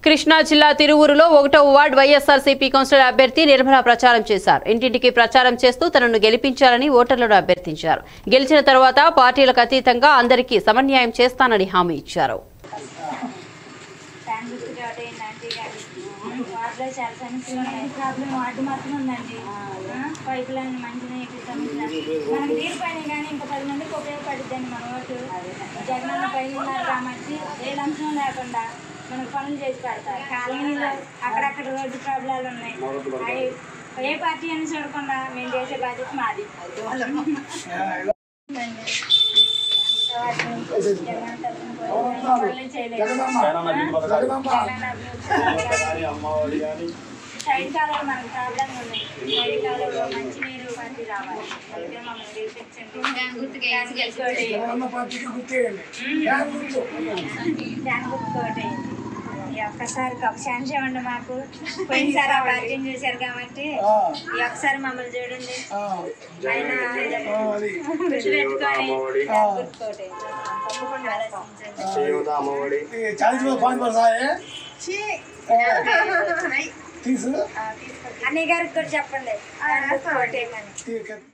కృష్ణా జిల్లా తిరువురులో ఒకటో ward YSRCP councillor అభ్యర్థి నిర్మల ప్రచారం చేశారు ఇంటింటికి ప్రచారం చేస్తూ తనను గెలిపించాలని ఓటర్లను అభ్యర్థించారు గెలిచిన తర్వాత పార్టీలకు అతీతంగా అందరికీ సమన్యాయం చేస్తానని హామీ ఇచ్చారు ఫ్యాన్ గుర్తు కాబట్టి ఏంటంటే ఇక వాటిలో చాలా సమస్యలు ఉన్నాయి ప్రాబ్లం వాటి మాత్రం ఉందండి పైప్ లైన్ మంచిగా వేపిస్తాం ఇట్లా మనం నీరు పైన కానీ ఇంకా పది మందికి ఉపయోగపడుద్దండి మన ఓటు జగనన్న పైన ఉన్నారు కాబట్టి ఏ లంచం లేకుండా మనకు పనులు చేసి పెడతారు కాలనీలో అక్కడక్కడ రోడ్డు ప్రాబ్లాలు ఉన్నాయి అవి ఏ పార్టీ అని చూడకుండా మేము చేసే బాధ్యత మాది జగన్ తరఫున పనులు చేయలేదు సైడ్ కాలంలో మనకు ప్రాబ్లం ఉన్నాయి సైడ్ కాలంలో మంచి నీరు పట్టి రావాలి అయితే మమ్మల్ని గెలిపించండి గ్యాస్ గెలుచుకోండి దాని గుర్తుకోటి ఈ ఒక్కసారి ఒక ఛాన్స్ ఇవ్వండి మాకు పోయినసారి ఆ పార్టీని చూశారు కాబట్టి ఈ ఒక్కసారి మమ్మల్ని చూడండి ఆయన గుర్తుపెట్టుకొని దాని గుర్తుకోటి తప్పకుండా ఆలోచించండి चालीस में पाँच वर्ष आए तीस అన్నయ్య గారికి కూడా చెప్పండి దాని గుర్తుకోటి ఏమని ठीक है